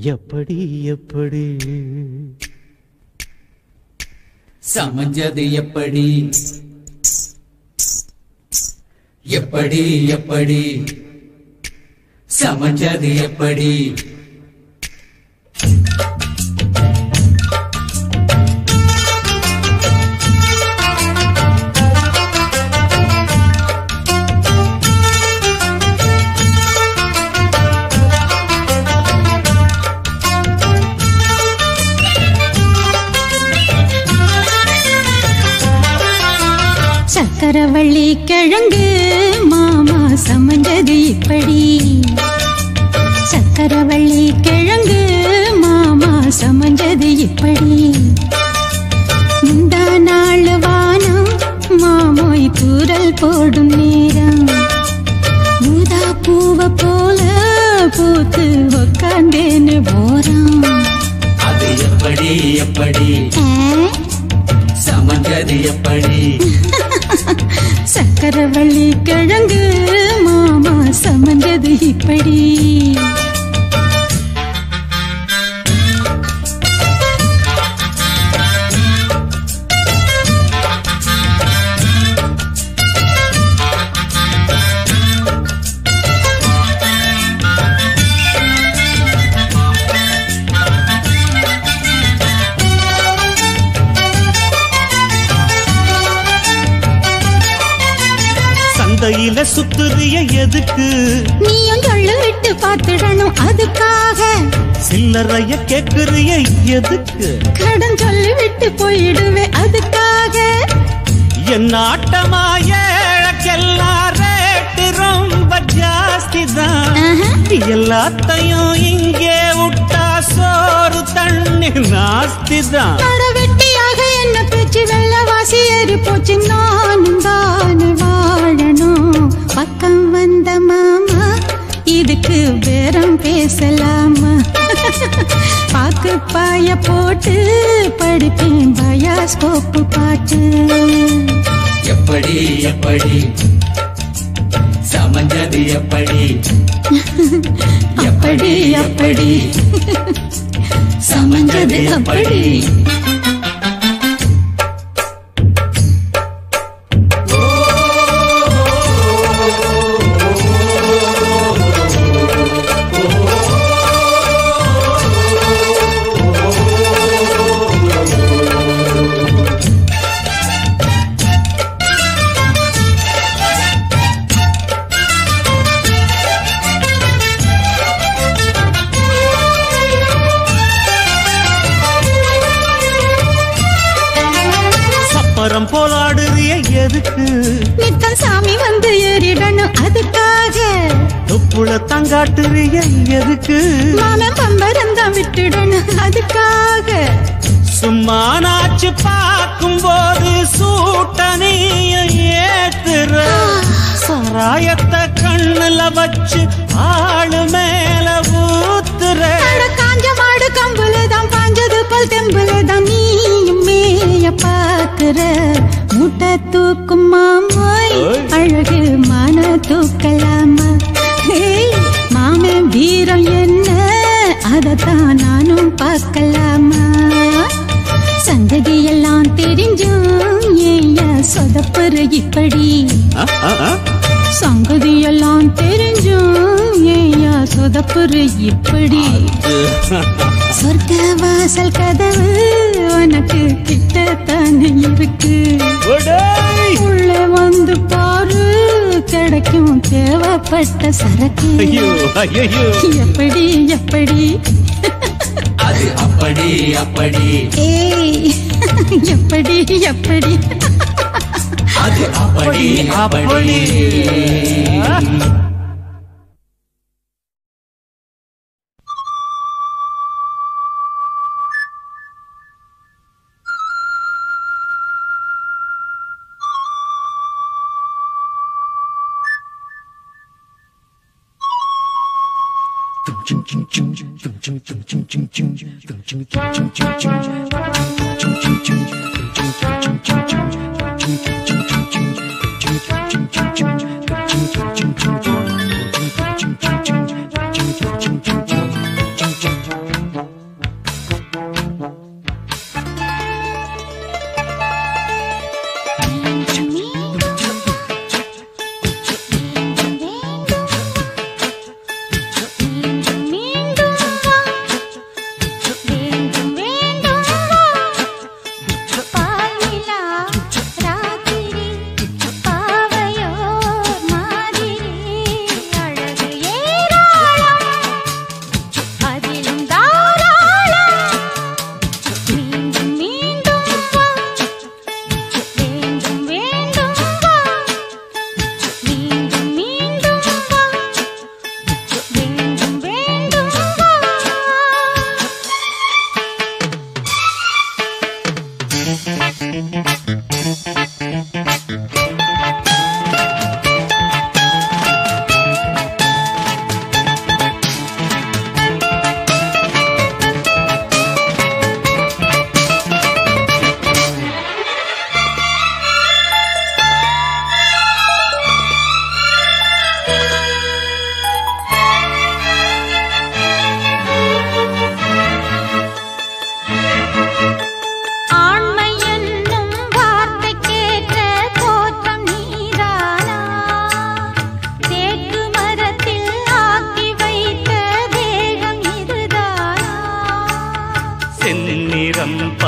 எப்படி எப்படி சமஞ்சது எப்படி எப்படி எப்படி சமஞ்சது எப்படி சக்கரவள்ளி கிழங்கு மாமா சமஞ்சது இப்படி சக்கரவள்ளி கிழங்கு மாமா சமஞ்சது இப்படி முந்தா நாள் வானம் மாமோய் தூரல் போடும் நேரம் ஊதா பூவ போல பூத்து உக்காந்தேன்னு போறான் அது எப்படி எப்படி சமஞ்சது எப்படி சக்கரவள்ளி கிழங்கு மாமா சமந்தது இப்படி சந்தையில சுத்துறிய எதுக்கு நீயும் சொல்லு விட்டு பார்த்துடணும் அதுக்காக சில்லறைய கேக்குறிய எதுக்கு கடன் சொல்லி விட்டு போயிடுவே அதுக்காக என் ஆட்டமா ஏழக்கெல்லாம் ரேட்டு ரொம்ப ஜாஸ்தி தான் ஆஹா. எல்லாத்தையும் இங்கே விட்டா சோறு தண்ணி நாஸ்தி தான் மர வெட்டியாக என்ன பேச்சு வெள்ளவாசி ஏறி போச்சு நானும் தான் வாழணும் பக்கம் வந்த மாமா இதுக்கு பேரம் பேசலாமா பாக்கு பாய போட்டு படிப்பேன் பயாஸ்கோப்பு பாட்டு எப்படி எப்படி சமஞ்சது எப்படி அப்படி அப்படி சமஞ்சது அப்படி சப்பரம் போலாடுறிய எதுக்கு நித்தம் சாமி வந்து ஏறிடணும் அதுக்காக தொப்புள தங்காட்டுறிய எதுக்கு மாமன் பம்பரம் தான் விட்டுடணும் அதுக்காக சும்மா நாச்சு பார்க்கும் போது சூட்டனைய ஏத்துற சாராயத்தை கண்ணுல வச்சு ஆளு மேல ஊத்துற அட காஞ்ச மாடு கம்புல தான் பாஞ்சது போல் தெம்புல தான் நீயும் மேய பாக்குற முட்டை தூக்கும் மாமாய் ஓய். அழகு மான தூக்கலாமா ஏய், மாமன் வீரம் என்ன அதத்தான் நானும் பார்க்கலாமா சந்ததி எல்லாம் தெரிஞ்சும் ஏயா சொதப்புற இப்படி ஆ, ஆ, ஆ. சங்கதி எல்லாம் தெரிஞ்சும் ஏயா சொதப்புற இப்படி சொர்க்க வாசல் கதவு உனக்கு கிட்டத்தானே இருக்கு ஒடேய். உள்ள வந்து பாரு கிடைக்கும் தேவைப்பட்ட சரக்கு ஐயோ ஐயோ எப்படி எப்படி அது அப்படி அப்படி ஏய் எப்படி எப்படி அது அப்படி அப்படி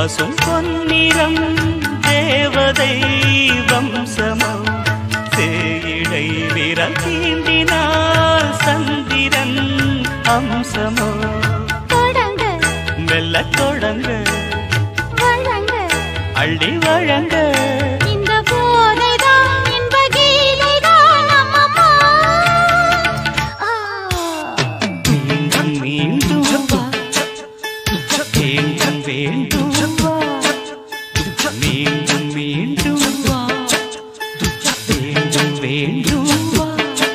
பசும் பொன்னிறம் தேவதை வம்சமோ சேயிடை விரல் தீண்டினால் சந்திரன் அம்சமோ தொடங்க மெல்ல தொடங்க வழங்க அள்ளி வழங்க இந்த போதைதான் இன்ப கீதைதான் அம்மம்மா ஆ. மீண்டும் மீண்டும் வா. வேண்டும் வேண்டும் வா. மீண்டும் மீண்டும் வா. வேண்டும் வேண்டும் வா.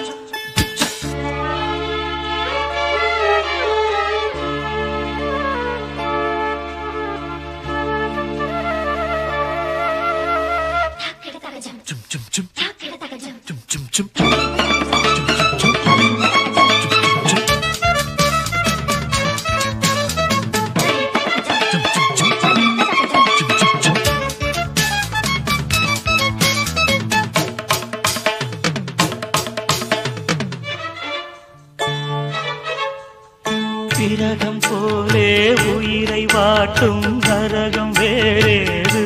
விரகம் போலே உயிரை வாட்டும் நரகம் வேறேது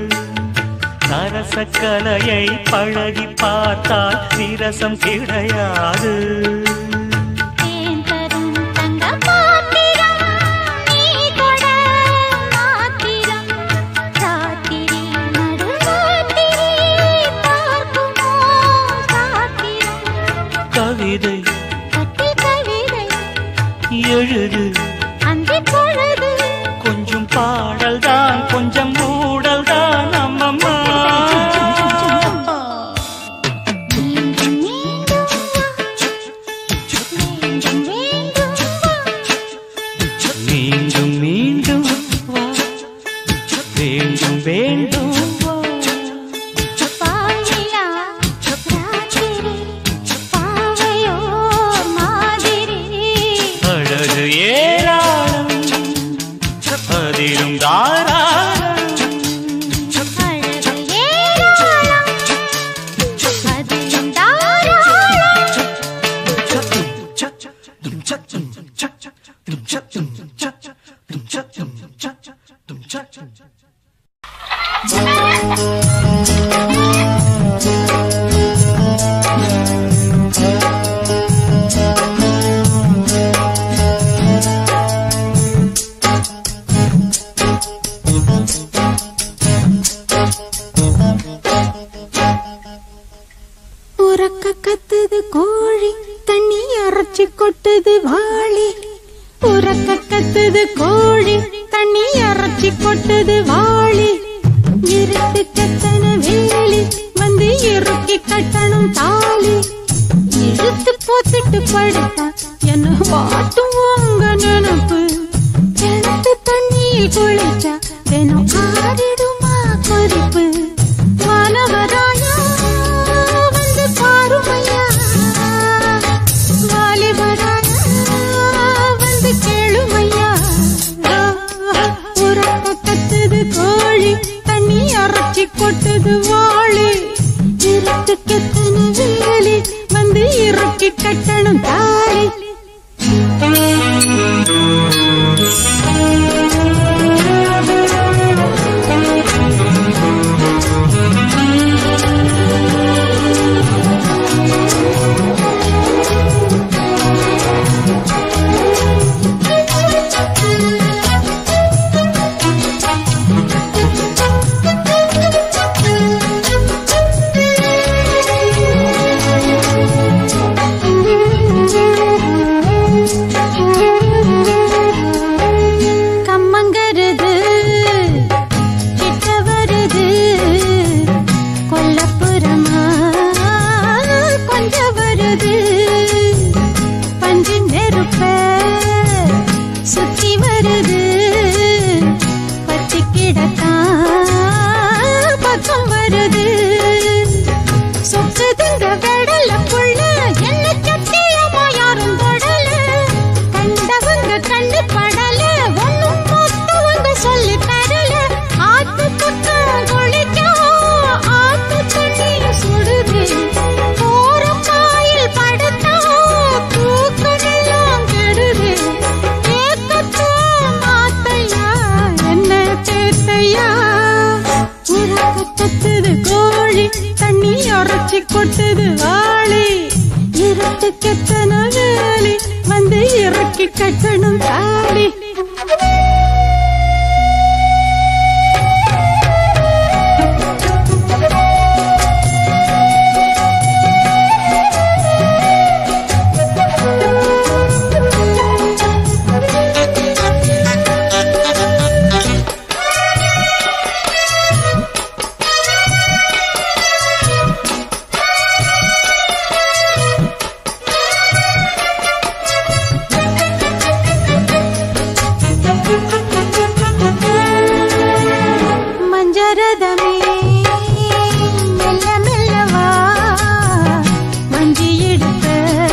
நரசக்கலையை பழகி பார்த்தால் விரசம் கிடையாது தேன் தரும் தங்க பாத்திரம் நீ தொட மாத்திரம் ராத்திரி நடுராத்திரி பார்க்குமோ சாத்திரம் கவிதை கட்டி கவிதை எழுது அந்தி பொழுது கொஞ்சம் பாடல் தான் கொஞ்சம் மூடல் தான் அம்மம்மா மீண்டும் மீண்டும் வா. மீண்டும் மீண்டும் வா. மீண்டும் மீண்டும் வா வேண்டும் வேண்டும் வா பாவிலா ராத்திரி பாவையோ மாதிரி அழகு ஏராளம் அதிலும் தாராளம் அழகு ஏராளம் அதிலும் தாராளம் உறக்க கத்துது கோழி தண்ணி அரைச்சி கொட்டுது வாளி உறக்க கத்துது கோழி தண்ணி அரைச்சி கொட்டுது வாளி இருட்டு கத்தன வேலி வந்து இறுக்கி கட்டணும் தாலி இழுத்து போத்துட்டு படுத்தா என்ன வாட்டும் உங்க நினப்பு கிணத்து தண்ணி குளிச்சா தினம் ஆறிடுமா கொதிப்பு வானவராயா வந்து பாருமையா வாலிபராயா வந்து கேளுமையா உறக்க கத்துது கோழி தண்ணி அரைச்சி கொட்டுது வாளி இருட்டு கெத்தன வேலி வந்து இறுக்கி கட்டணும் தாலி ஆ அரைச்சி கொட்டுது வாளி இருட்டு கெத்தன வேலி வந்து இறக்கி கட்டணும் தாலி மஞ்சரதமே மெல்ல மெல்லவா மஞ்சி எடுத்த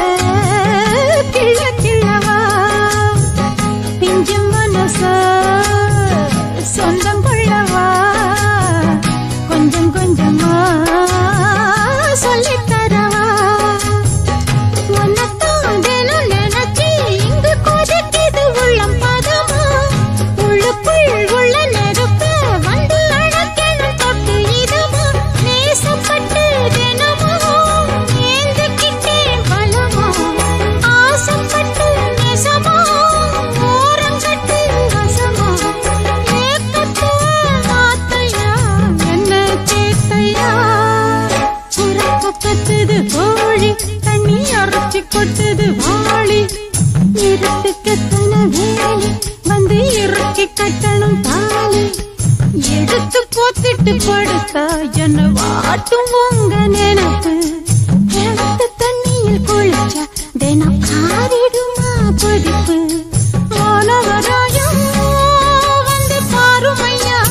கிள்ள கிள்ளவா பிஞ்சு மனச சொந்தம் கொள்ளவா கொஞ்சம் கொஞ்சமா சொல்லித் தரவா உன்னைத்தான் தினம் நினைச்சு இங்கு கொதிக்குது உள்ளம் பதமா. உள்ளுக்குள் உள்ள நெருப்ப வந்து அணைக்கணும் தொட்டு இதமா. நேசப்பட்டு தினமும் ஏந்திக்கிட்டேன் பலமா. ஆசைப்பட்டு நெசமா, ஓரங்கட்டு வசமா. ஏக்கத்துவ வார்த்தையா, என்ன சேத்தையா உறக்க கத்துது கோழி தண்ணி அரைச்சி கொட்டுது வாளி இருட்டு கத்தன வேலி வந்து இறக்கி கட்டணும் தாலி எடுத்து போத்திட்டு படுத்தா என்ன வாட்டும் உங்க நினைப்பு கிணத்து தண்ணியில் குளிச்சா தினம் காரிடுமா கொதிப்பு மாணவராயம் வந்து பாருமையா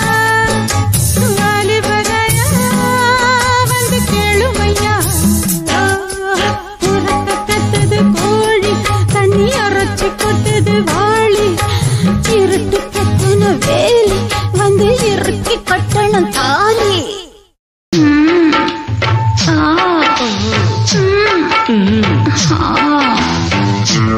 வாலிபரையா வந்து கேளுமையா உறக்க கத்துது கோழி தண்ணி அரைச்சி கொட்டுது வாளி இருட்டு கத்தன வேலி வந்து இறுக்கி கட்டணம் தாலி ம். ஆ. ம். ஆ.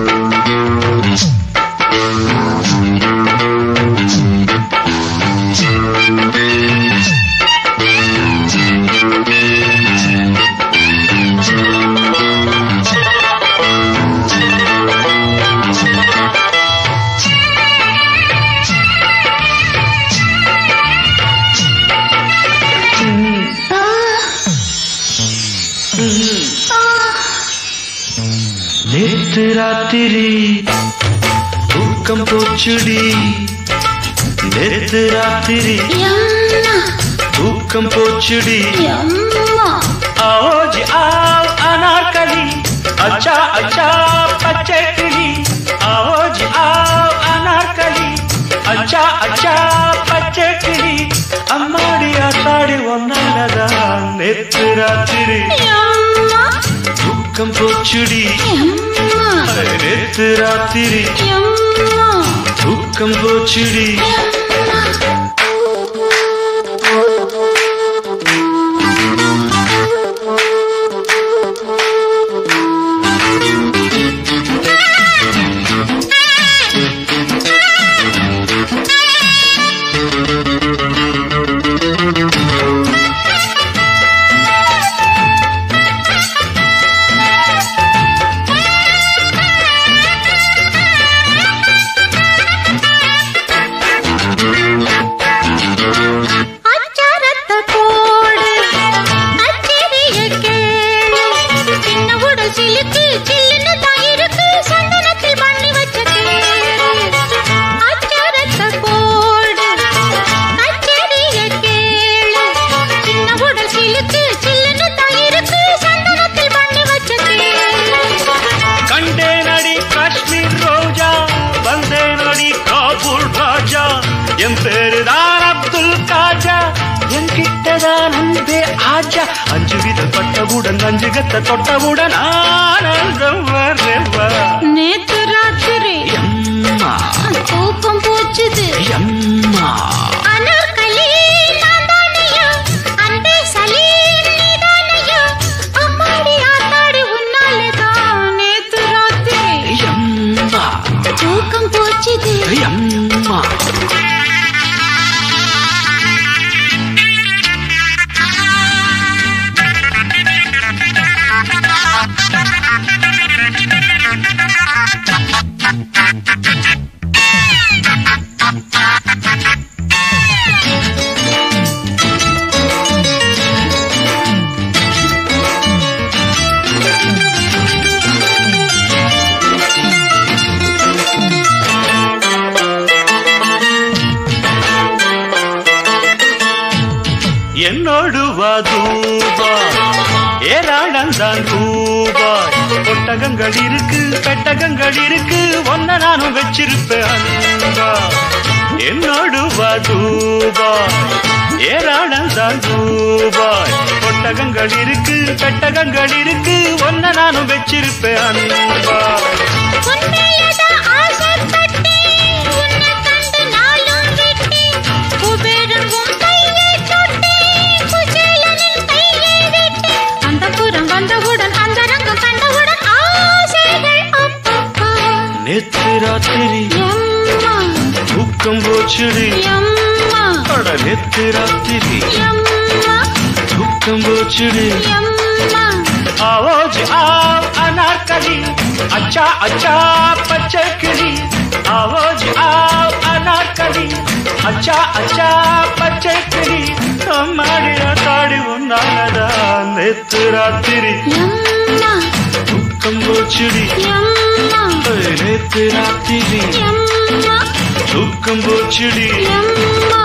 நேற்று ராத்திரி தூக்கம் போச்சுடி நேற்று ராத்திரி யம்மா, தூக்கம் போச்சுடி யம்மா. आओज आओ अनारकली अच्छा अच्छा பச்சை கிளி आओज आओ अनारकली अच्छा अच्छा பச்சை கிளி அம்மாடி ஆத்தாடி ஒன்னாலதான் நேற்று ராத்திரி யம்மா, தூக்கம் போச்சுடி யம்மா, நேற்று ராத்திரி யம்மா. தூக்கம் போச்சுடி அச்சாரத்தை போடு, அச்சிறிய கேளு. சின்ன உடல் சிலுக்கு, சில்லுன்னு தான் இருக்கு, சந்தனத்தில் பண்ணி வச்ச கேளு. அச்சாரத்தை போடு, அச்சிறிய கேளு. சின்ன உடல் சிலுக்கு, சில்லுன்னு தான் இருக்கு, சந்தனத்தில் பண்ணி வச்ச கேளு. கண்டேனடி காஷ்மீர் ரோஜா வந்தேனடி காபூல் ராஜா என் பேருதான் அப்துல் காஜா என் கிட்டதான் அன்பே ஆஜா அஞ்சு வித பட்டவுடன் அஞ்சு கத்த தொட்டவுடன் ஆனந்தம் வரவா நேத்து ராத்திரி எம்மா தூக்கம் போச்சுது எம்மா அனார்கலி நான்தானையா, அன்பே சலீம் நீதானையா, அம்மாடி ஆத்தாடி உன்னாலதான் நேத்து ராத்திரி எம்மா தூக்கம் போச்சுது எம்மா ஆ தூபாய் ஏராளந்தான் ரூபாய் ஒட்டகங்கள் இருக்கு பெட்டகங்கள் இருக்கு ஒன்ன நானும் வச்சிருப்பேன் அன்பா என்னோடு வா தூபாய் ஏராளந்தான் ரூபாய் ஒட்டகங்கள் இருக்கு பெட்டகங்கள் இருக்கு ஒன்ன நானும் வச்சிருப்பேன் அன்பா உன்மேலதான் ஆசைப்பட்டேன், உன்னை கண்டு நாளும் விட்டேன். குபேரன் உன் கையை தொட்டேன், குசேலனின் கையை விட்டேன். அந்தப்புறம் வந்தவுடன் அந்தரங்கம் கண்டவுடன் ஆசைகள் அப்பப்பா. நேத்து ராத்திரி எம்மா, தூக்கம் போச்சுடி எம்மா, அட நேத்து ராத்திரி எம்மா, தூக்கம் போச்சுடி எம்மா. आओ जी आओ अनारकली अच्छा अच्छा बच्चे किली आओ जी आओ अनारकली अच्छा अच्छा बच्चे किली हमारी ताड़ी उन्नादा नेत्र रात्रि எம்மா, துக்கம் போச்சுடி எம்மா, நேத்து ராத்திரி எம்மா, துக்கம் போச்சுடி எம்மா.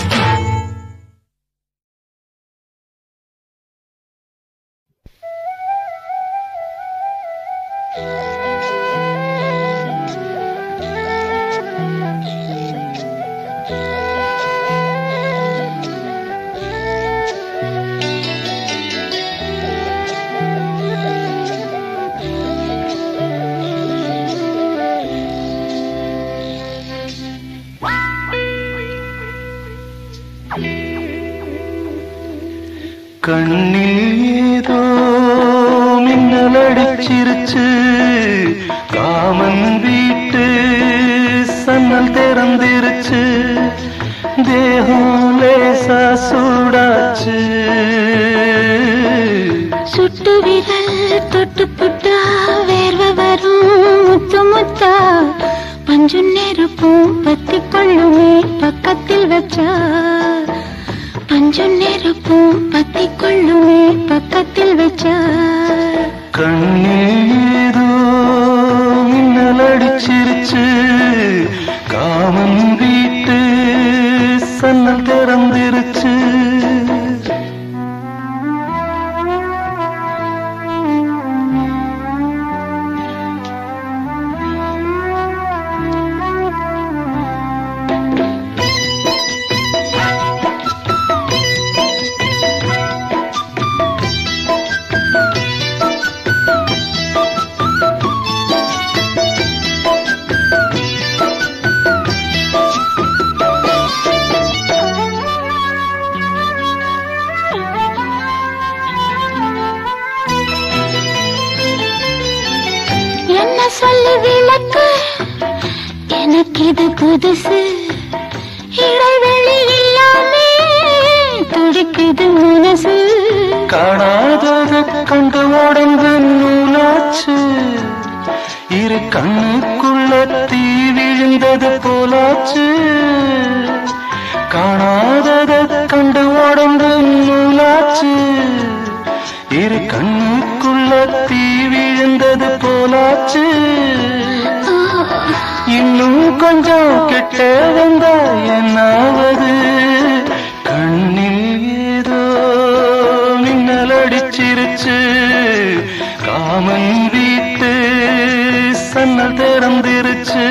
கண்ணில் ஏதோ மின்னல் அடிச்சிருச்சு காமன் வீட்டு சன்னல் திறந்திருச்சு தேகம் லேசா சூடாச்சு சுட்டு விரல் தொட்டு புட்டா வேர்வ வரும் முத்து முத்தா பஞ்சு நெருப்பும் பத்தி கொள்ளுமே பக்கத்தில் வச்சா பஞ்சு நெருப்பும் பத்தி கொள்ளுமே பக்கத்தில் வச்சா கண்ணில் ஏதோ மின்னல் அடிச்சிருச்சு காமன் வீட்டு சன்னல் திறந்திருச்சு என்ன சொல்லி விளக்கு எனக்கு இது புதுசு இடைவெளி இல்லாமே துடிக்குது மனசு காணாதது கண்டு உடம்பு நூலாச்சு இரு கண்ணுக்குள்ள தீ விழுந்தது போலாச்சு காணாதது கண்டு உடம்பு நூலாச்சு இரு கண்ணுக்குள்ள தீ விழுந்தது போலாச்சு இன்னும் கொஞ்சம் கிட்ட வந்தா என்னாவது கண்ணில் ஏதோ மின்னல் அடிச்சிருச்சு காமன் வீட்டு சன்னல் திறந்திருச்சு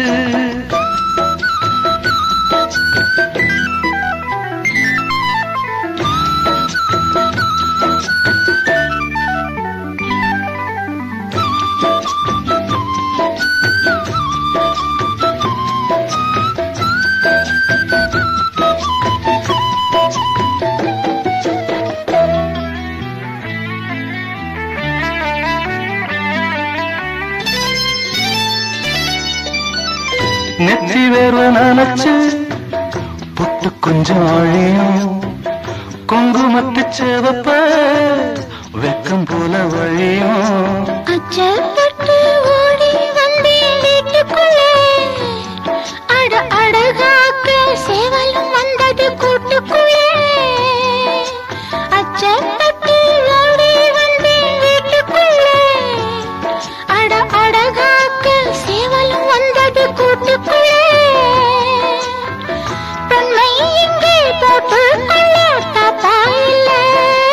நெத்தி வேர்வை நினைச்சு புட்டு கொஞ்சம் அழியும் குங்குமத்து செவப்ப வெக்கம் போல வழியும் அச்சப்பட்டு ஓடி வந்தேன் வீட்டுக்குள்ளே அட அழகாக்க சேவலும் வந்தது கூட்டுக்குள்ளே அச்சப்பட்டு ஓடி வந்தேன் வீட்டுக்குள்ளே அட அழகாக்க சேவலும் வந்தது கூட்டுக்குள்ளே பெண்மை இங்கே போட்டுக்கொள்ள தப்பா இல்லை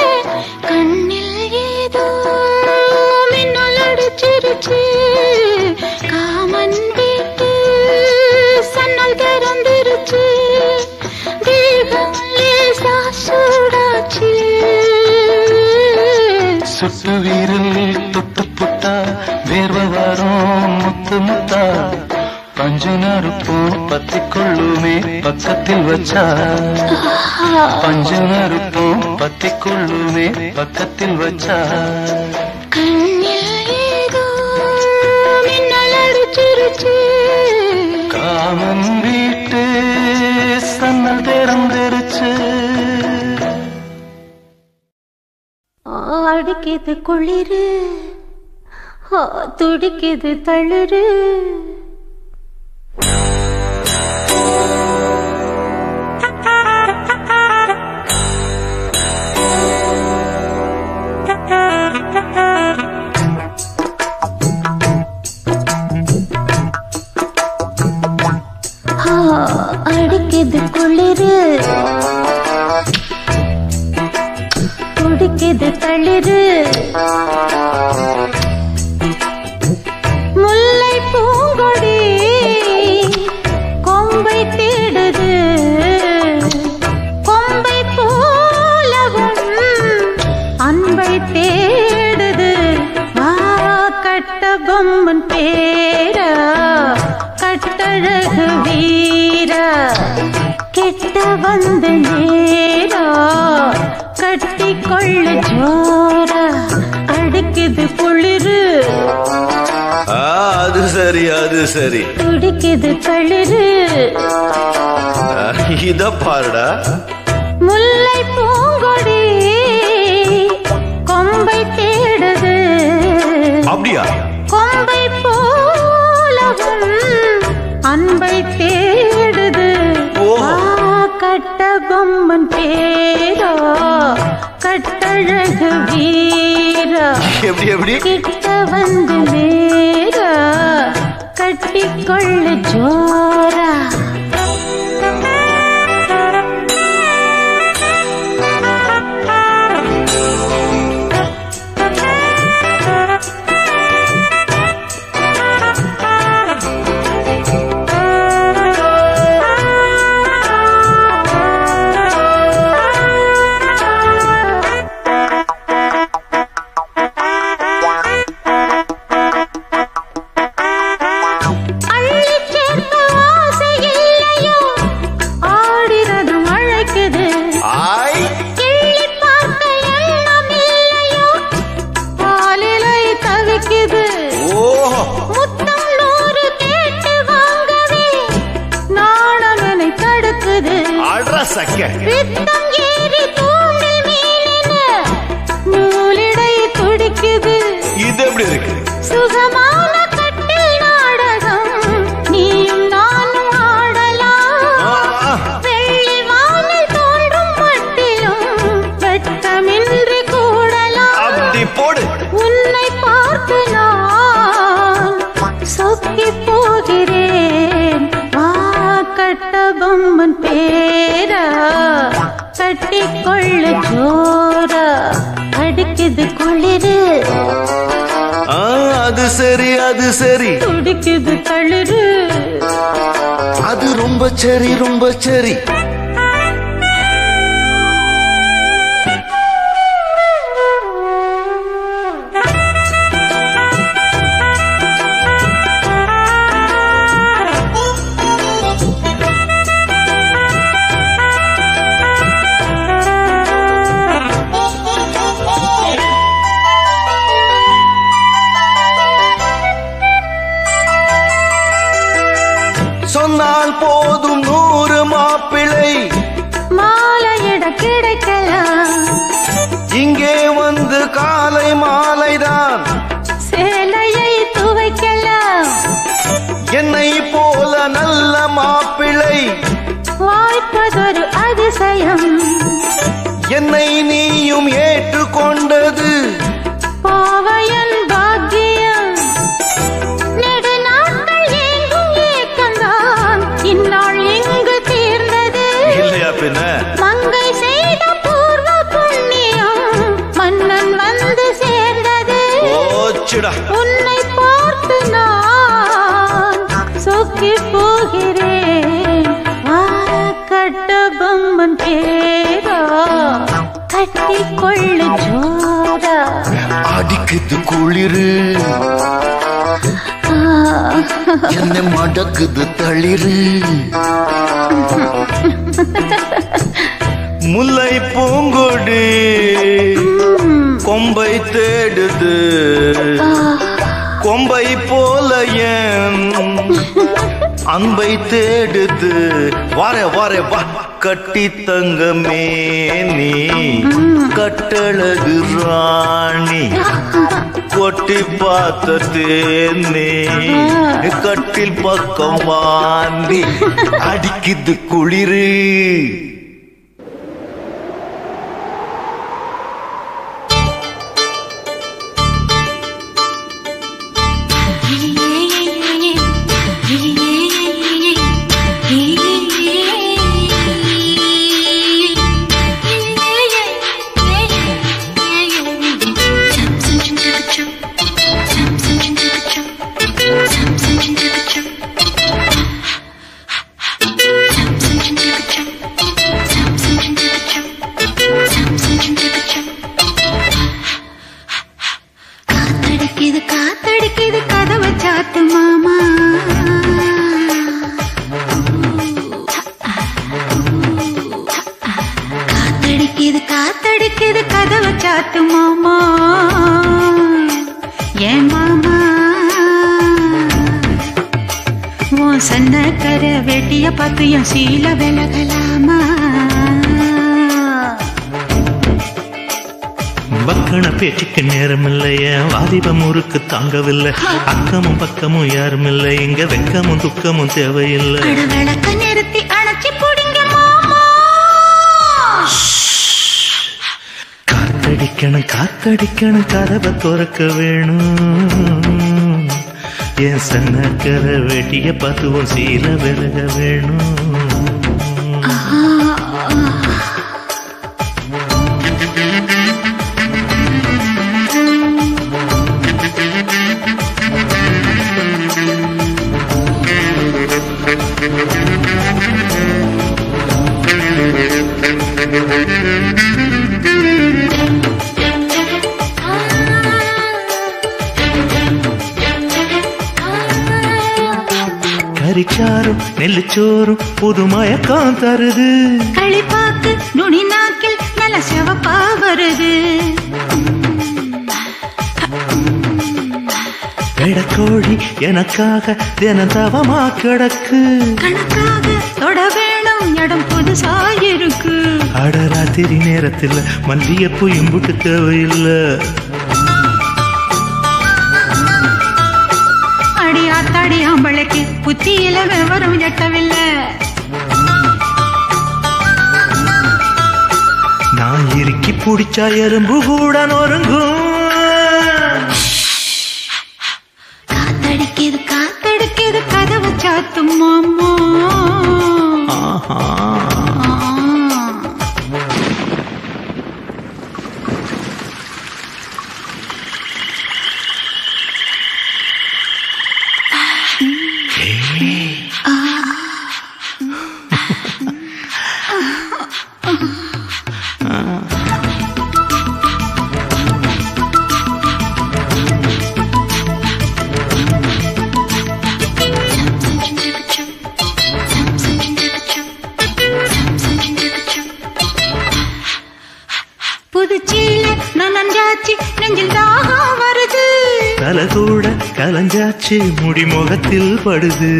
சுட்டு வீரல் தொட்டு புட்டா வேர்வை வரும் முத்து முத்தா பஞ்சு நறுப்பும் பத்தி கொள்ளுமே பக்கத்தில் வச்சா பஞ்சு நறுப்பும் பத்தி கொள்ளுமே பக்கத்தில் வச்சா கண்ணில் ஏதோ மின்னல் அடிச்சிருச்சு காமன் வீட்டு சன்னல் திறந்திருச்சு அடிக்குது குளிரு ஆ, துடிக்குது தளிரு ஆ, அடிக்குது குளிரு துடிக்குது தளிரு முல்லை பூங்கொடி கொம்பை தேடுது கொம்பை போலவும் அன்பை தேடுது வா கட்ட பொம்மன் பேரா கட்டழகு வீரா கிட்ட வந்து நேரா கட்டி கொள்ள ஜோரா அடிக்குது குளிரு ஆ, அது சரி அது சரி துடிக்குது களிரு ஆ, இத பாருடா முல்லை பூங்கொடி கொம்பை தேடுது அப்படியா கொம்பை போலவும் அன்பை தேடுது ஓஹோ. வா, கட்ட பொம்மன் பேரா கட்டழகு வீரா எப்படி எப்படி கிட்ட வந்து நேரா கட்டிக்கொள்ள ஜோரா அள்ளிச் சேர்க்க ஆசை இல்லையோ ஆடினதும் அழைக்குது ஆய் கிள்ளிப் பார்க்க எண்ணம் இல்லையோ பாலிலை தவிக்குது ஓஹோ முத்தம் நூறு கேட்டு வாங்கவே நாணம் என்னை தடுக்குது அட்ரா சக்க பித்தம் ஏறி தூண்டில் மீனென நூலிடை துடிக்குது இது எப்படி இருக்கு சுகமான கட்டில் நாடகம் நீயும் நானும் ஆடலாம் ஆ, வெள்ளி வானில் தோன்றும் மட்டிலும் வெட்கமின்றி கூடலாம் அப்படி போடு உன்னை பார்த்து நான் சொக்கி போகிறேன் வா கட்ட பொம்மன் பேரா கட்டிக்கொள்ள ஜோரா அடிக்குது குளிரு ஆ, அது சரி அது சரி துடிக்குது தளிரு அது ரொம்ப சரி ரொம்ப சரி சொன்னால் போதும் நூறு மாப்பிள்ளை மாலையிட கிடைக்கலாம் இங்கே வந்து காலை மாலைதான் சேலையை துவைக்கலாம் என்னை போல நல்ல மாப்பிள்ளை வாய்ப்பதொரு அதிசயம் என்னை நீயும் ஏற்றுக்கொண்டது பாவையன் பாக்கியம் நெடுநாட்கள் எங்கும் ஏக்கந்தான் இந்நாள் எங்கு தீர்ந்தது இல்லையா பின்ன மங்கை செய்த பூர்வ புண்ணியம் மன்னன் வந்து சேர்ந்தது போச்சுடா உன்னை பார்த்து நான் சொக்கி போகிறேன் வா கட்ட பொம்மன் பேரா கட்டிக்கொள்ளு ஜோரா அடிக்குது குளிரு என்ன மடக்குது தளிரு முல்லை பூங்கொடி கொம்பை தேடுது கொம்பை போல என் அன்பை தேடுது வார வார வா கட்டி தங்கமே நீ கட்டழகு ராணி கொட்டி பார்த்த தேனே கட்டில் பக்கம் வாந்தி அடிக்குது குளிரு காத்தடிக்குது காத்தடிக்குது கதவை சாத்து மாமா காத்தடிக்குது காத்தடிக்குது கதவை சாத்து மாமா ஏன் மாமா உன் சன்ன கர வெட்டிய பார்த்து என் சீல விலகலாமா பக்கண பேச்சுக்கு நேரம் இல்லையே வாலிபம் ஊருக்கு தாங்கவில்லை அக்கமும் பக்கமும் யாரும் இல்லை இங்க வெக்கமும் துக்கமும் தேவையில்லை அட விளக்க நிறுத்தி அணைச்சி புடிங்க மாமா காத்தடிக்கணும் காத்தடிக்கணும் கதவை திறக்க வேணும் என் சன்னக்கர வெட்டிய பார்த்துவோம் சீல விலக வேணும் கறிச்சாரும் நெல்லுச்சோறும் புது மயக்கம் தருது களிப்பாக்கு நுனி நாக்கில் நல்ல சிவப்பா வருது வெடக்கோழி எனக்காக தினம் தவமா கிடக்கு கணக்காக தொட வேணும் இடம் புதுசா இருக்கு அடராத்திரி நேரத்தில் மல்லியப்பூ இம்புட்டு தேவையில்லை அடி ஆத்தாடி ஆம்பளைக்கு புத்தியில விவரம் எட்டவில்லை நான் இறுக்கி பிடிச்சா எறும்பு கூட நொறுங்கும் காத்தடிக்குது காத்தடிக்குது கதவை சாத்தும் மாமா ஆஹா ஆ. புதுச்சீல நனஞ்சாச்சு நெஞ்சில் தாகம் வருது தலை கூட கலஞ்சாச்சு முடி முகத்தில் படுது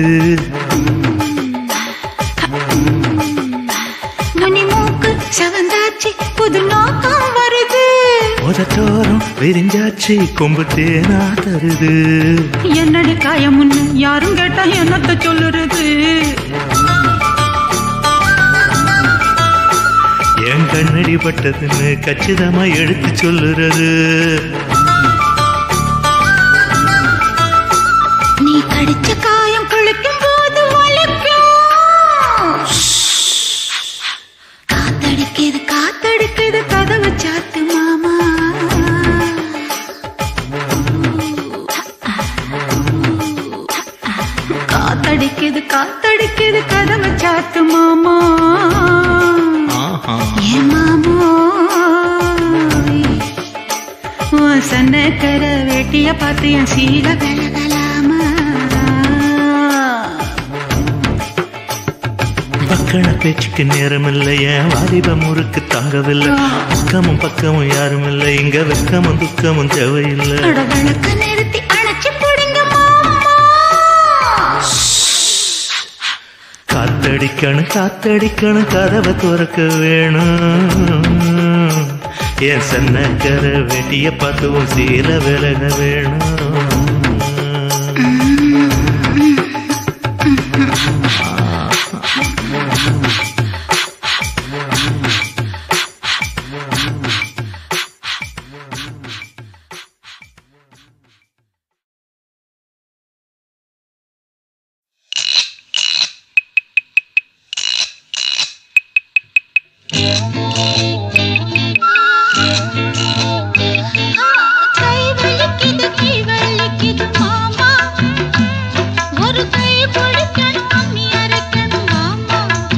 முனி மூக்கு செவந்தாச்சு புது நோக்கம் வருது உதட்டோரம் விரிஞ்சாச்சு கொம்பு தேனா தருது என்னடி காயம் முன்னு யாரும் கேட்டா என்னத்த சொல்லுறது என் கண்ணடி பட்டதுன்னு கச்சிதமா எடுத்து சொல்லுறது நீ கடிச்ச காயம் குளிக்கும் போது வலிக்கும் காத்தடிக்குது காத்தடிக்குது கதவை சாத்து மாமா காத்தடிக்குது காத்தடிக்குது கதவை சாத்து மாமா ஆஹா ஏ மாமா சன்னக்கர வேட்டிய பார்த்து என் சீல கலகலாமா பக்கன பேச்சுக்கு நேரம் இல்லைய வாலிப முறுக்கு தாங்கவில்லை பக்கமும் பக்கமும் யாரும் இல்லை இங்க வெக்கமும் துக்கமும் தேவையில்லை அட விளக்க நிறுத்தி அணைச்சு போடுங்க மாமா காத்தடிக்கணும் காத்தடிக்கணும் கதவை துறக்க வேணும் என் சன்னக்கர வெட்டிய பார்த்துவும் சீல விலக வேணும் கை வலிக்குது கை வலிக்குது மாமா ஒரு கை பிடிக்கணும் அம்மி அரைக்கணும் மாமா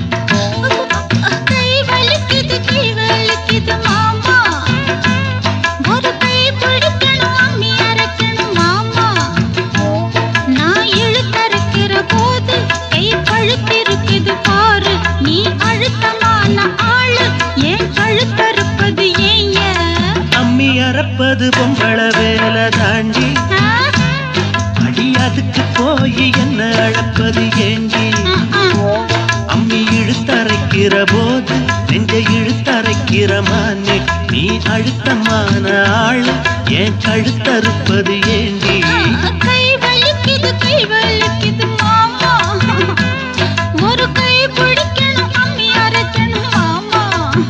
கை வலிக்குது கை வலிக்குது மாமா ஒரு கை பிடிக்கணும் அம்மி அரைக்கணும் மாமா நான் இழுத்தரைக்கிற போது கை பழுத்திருக்குது பாரு நீ அழுத்தமான ஆளு ஏன் கழுத்தறுப்பது ஏன் அம்மி அறப்பது பொம்பள வேலை தாண்டி அடி அதுக்கு போய் என்ன அழப்பது ஏண்டி அம்மி இழுத்தரைக்கிற போது நெஞ்ச இழுத்தரைக்கிற மானே நீ அழுத்தமான ஆளு ஏன் கழுத்தறுப்பது ஏண்டி கை வலிக்குது கை வலிக்குது மாமா ஒரு கை பிடிக்கணும் அம்மி அரைக்கணும் மாமா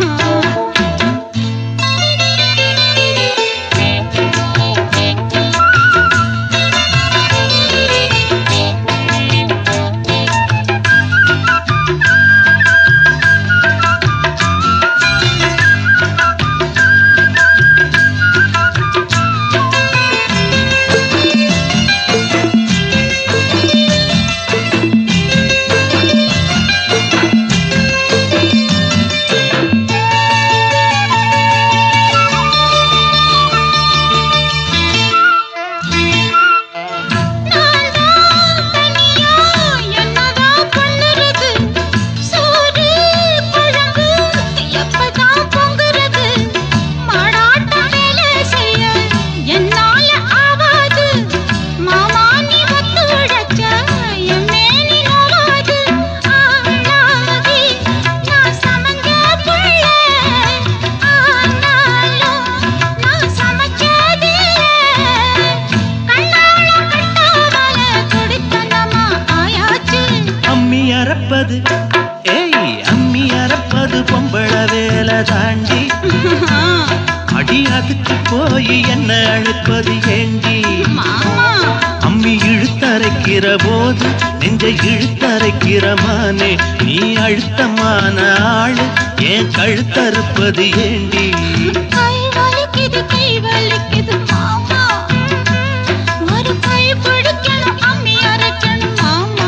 நான் தான் தனியா என்னதான் பண்ணுறது சோறு குழம்பு எப்பதான் பொங்குறது மாடாட்டம் வேலை செய்ய என்னால ஆவாது மாமா நீ வந்து உழைச்ச என் மேனி நோவாது ஆளாகி நான் சமைஞ்ச புள்ள ஆனாலும் நான் சமைச்சதில்லை கண்ணால கட்டாமல குடித்தனமா ஆயாச்சு அம்மி அறப்பது ஏய் அம்மி அறப்பது பொம்பள வேலை தாண்டி அடி அதுக்கு போய் என்ன அழைப்பது ஏண்டி மாமா அம்மி இழுத்தரைக்கிற போது நெஞ்ச இழுத்தரைக்கிற மானே நீ அழுத்தமான ஆளு ஏன் கழுத்தறுப்பது ஏண்டி கை வலிக்குது கை வலிக்குது மாமா ஒரு கை பிடிக்கணும் அம்மி அரைக்கணும் மாமா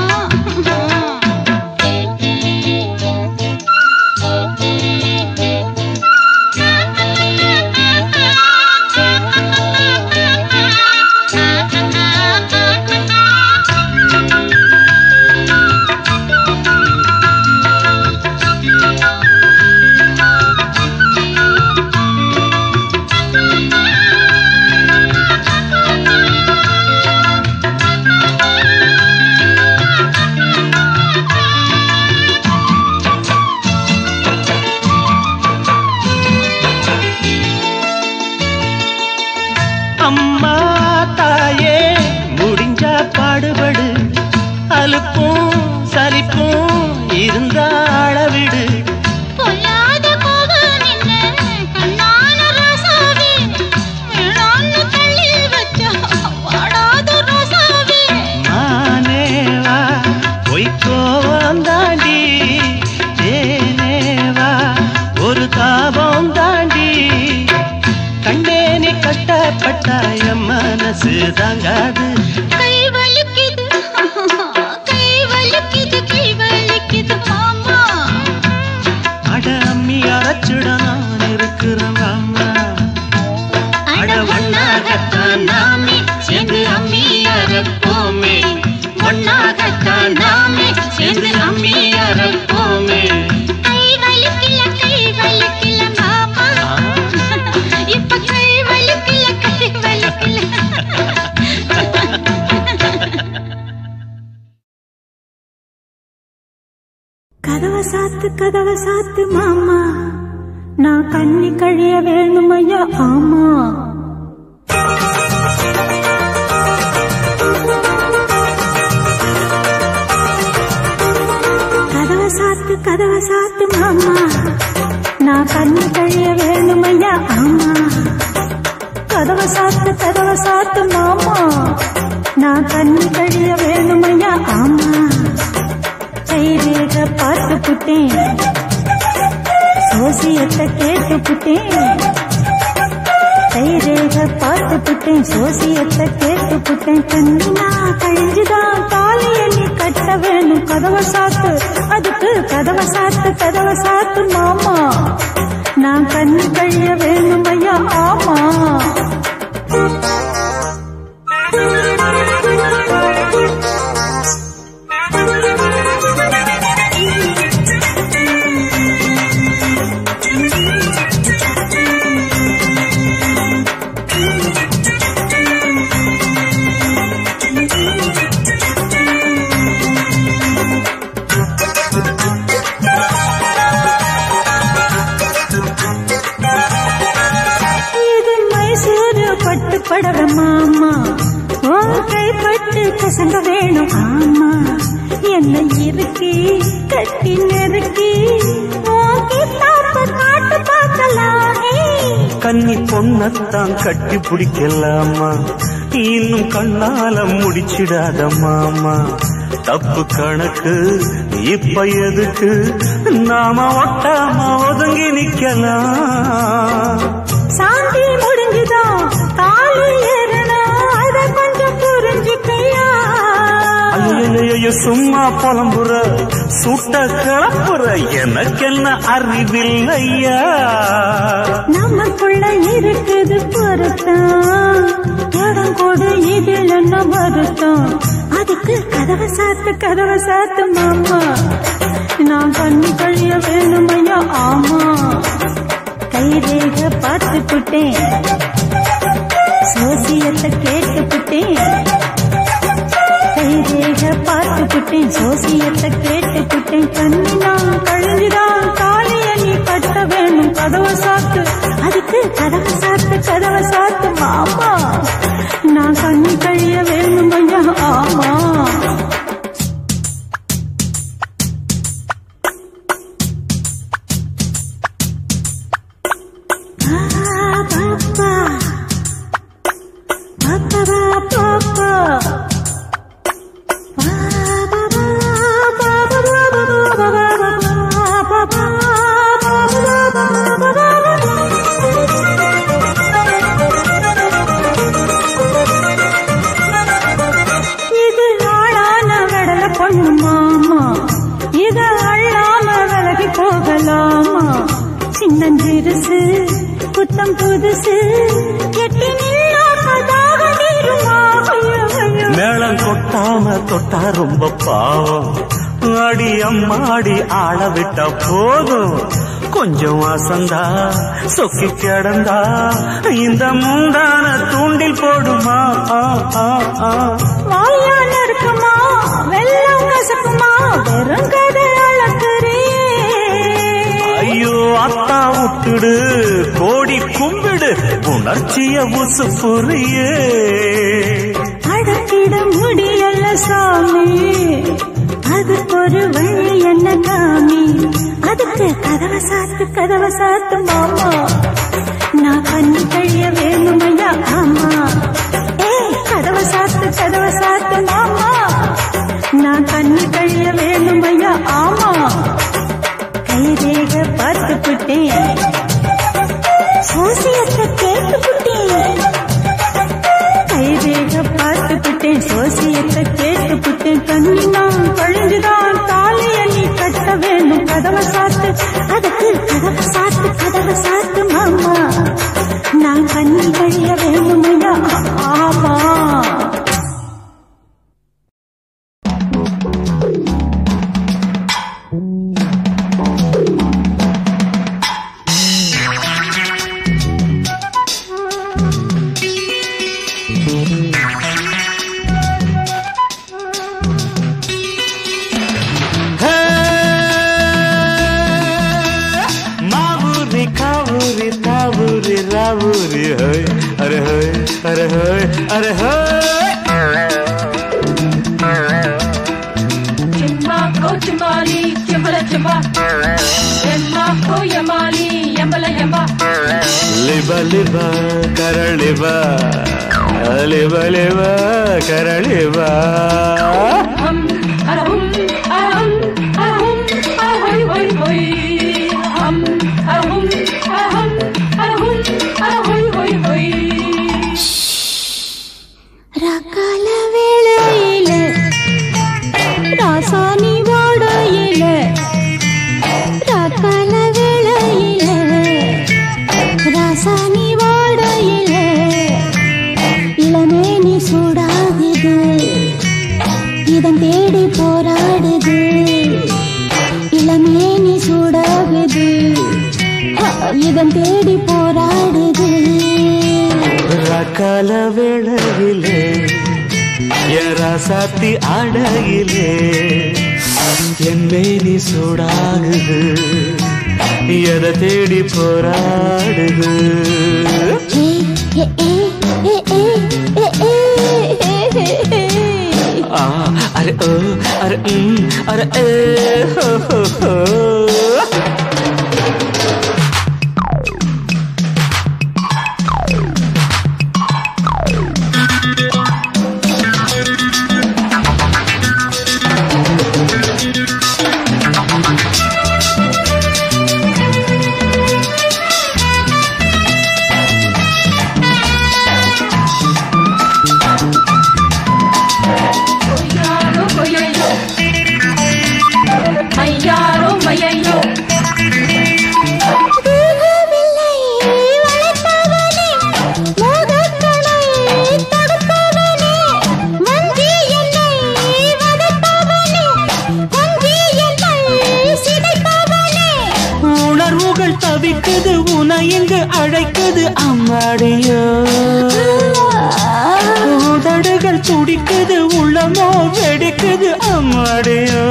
அம்மா தாயே முடிஞ்சா பாடுபடு அலுப்பும் சலிப்பும் இருந்தா அளவிடு பொல்லாத கோபம் என்ன கண்ணான ராசாவே வேணான்னு தள்ளி வச்சா வாடாத ரோசாவே மானேவா பொய்க்கோவம் தாண்டி தேனேவா ஒரு தாபம் தாண்டி கண்டேனே கஷ்டப்பட்டா என் மனசு தாங்காது கை வலிக்குது கை வலிக்குது கை வலிக்குது மாமா அட அம்மி அரைச்சுட நான் இருக்கிறேன் வாம்மா. அட ஒன்னாக சாத்து கதவை சாத்து மாமா நான் கண்ணி கழிய வேணுமையா ஆமா கதவை சாத்து கதவை சாத்து மாமா நான் கண்ணி கழிய வேணுமையா ஆமா கதவை சாத்து கதவை சாத்து மாமா நான் கண்ணி கழிய வேணுமையா ஆமா கைரேக பார்த்து புட்டேன் சோசியத்தை கேட்டு புட்டேன் கைரேக பார்த்து புட்டேன் சோசியத்தை கேட்டு புட்டேன் கண்ணினா கழிஞ்சுதான் தாலிய நீ கட்ட வேணும் கதவை சாத்து அதுக்கு கதவை சாத்து கதவை சாத்து மாமா நான் கண்ணு கழிய வேணும் ஐயா ஆமா இது மைசூரு பட்டு படவ மாமா ஓ கைப்பட்டு கசங்க வேணும் ஆமா என்ன இறுக்கி கட்டி நெருக்கி ஓகே தாப்ப காட்டு பார்க்கலாம் ஏய். கன்னி பொண்ணத்தான் கட்டி பிடிக்கலாமா இன்னும் கண்ணால முடிச்சிடாத மாமா தப்பு கணக்கு இப்ப எதுக்கு நாம ஒட்டாம ஒதுங்கி நிக்கலாம் சாந்தி முடிஞ்சுதான் தாலி ஏறணும் அத கொஞ்சம் புரிஞ்சுக்கையா ஐயையையோ, சும்மா புலம்புற சுட்ட கிளப்புற எனக்கென்ன அறிவில்லையா நமக்குள்ள இருக்குது பொருத்தம் இடம் கொடு இதில் என்ன வருத்தம் அதுக்கு கதவை சாத்து கதவை சாத்து மாமா நான் கண்ணு கழிய வேணுமையா ஆமா கைரேக பார்த்துக்கிட்டேன் சோசியத்தை கேட்டுக்கிட்டேன் கைரேக பார்த்துக்கிட்டேன் சோசியத்தை கேட்டுக்கிட்டேன் கண்ணினான் கழிஞ்சுதான் காலிய நீ கட்ட வேணும் கதவை சாத்து அதுக்கு கதவை சாத்து கதவை சாத்து மாமா நான் கண்ணி கழிய வேணும் ஐயா ஆமா ஆ, பாப்பா. பாப்பா, பாப்பா. இது ஆளான கடல பொண்ணு மாமா இத அள்ளாம விலகி போகலாமா சின்னஞ்சிறுசு புத்தம் புதுசு கெட்டி நில்லாமதாக நீருமா ஐயோ, ஐயோ. மேளம் கொட்டாம தொட்டா ரொம்ப பாவம் அடி அம்மாடி ஆள விட்டா போதும் கொஞ்சம் அசந்தா சொக்கி கிடந்தா இந்த முந்தான தூண்டில் போடுமா ஆ, ஆ, ஆ. வாயால இருக்குமா வெள்ளம் கசக்குமா வெறும் கதை அளக்குறியே ஐயோ அத்தா விட்டுடு கோடி கும்பிடு உணர்ச்சிய உசு புரியே அடக்கிட முடியல சாமி அதுக்கு ஒரு வழி என்ன காமி அதுக்கு கதவை சாத்து கதவை சாத்து மாமா நான் கண்ணி கழிய வேணுமையா ஆமா ஏய் கதவை சாத்து கதவை சாத்து மாமா நான் கண்ணி கழிய வேணுமையா ஆமா கைரேக பார்த்து புட்டேன் சோசியத்தை கேட்டு புட்டேன் கைரேக பார்த்து புட்டேன் சோசியத்தை கேட்டு புட்டேன் கண்ணினான் கழிஞ்சுதான் தாலிய நீ கட்ட வேணும் கதவை சாத்து அதுக்கு கதவை சாத்து கதவை சாத்து மாமா நான் கண்ணி கழிய வேணுமையா ஆமா ஹோய் அரே ஹோய் Chimako chimali, chimbala chimba. Chimako yamali, yambala yamba. ಲಿಬ ಲಿಬ ಕರಳಿಬ ಲಿಬ ಲಿಬ ಕರಳಿಬ Hum, arahum, arahum, arahum, arahoy, hoy, hoy. Hum, arahum, arahum, arahum, arahoy, hoy, hoy. ரகால வேளையில ராசானி வாடையில ரகால வேளையில ராசானி வாடையில இளமேனி சூடாகுது இதன் தேடி போராடுது இளமேனி சூடாகுது அ, இதன் தேடி போராடுது ರಕಾಲ ವೇಳೆಗಿಲೆ ಎರ ಸಾತಿ ಅಡಗಿಲೆ என்மேனி சூடாகுது எதை தேடி போராடுது ஆ அரே ஓ அரே ம் அரே ஏ ஹோ ஹோ ஹோ கொய்யாரோ, கொய்யையோ. மையாரோ, மையையோ. உணர்வுகள் தவிக்குது உன எங்கு அழைக்குது அம்மாடியோ உதடுகள் துடிக்குது உள்ளமோ வெடிக்குது அம்மாடியோ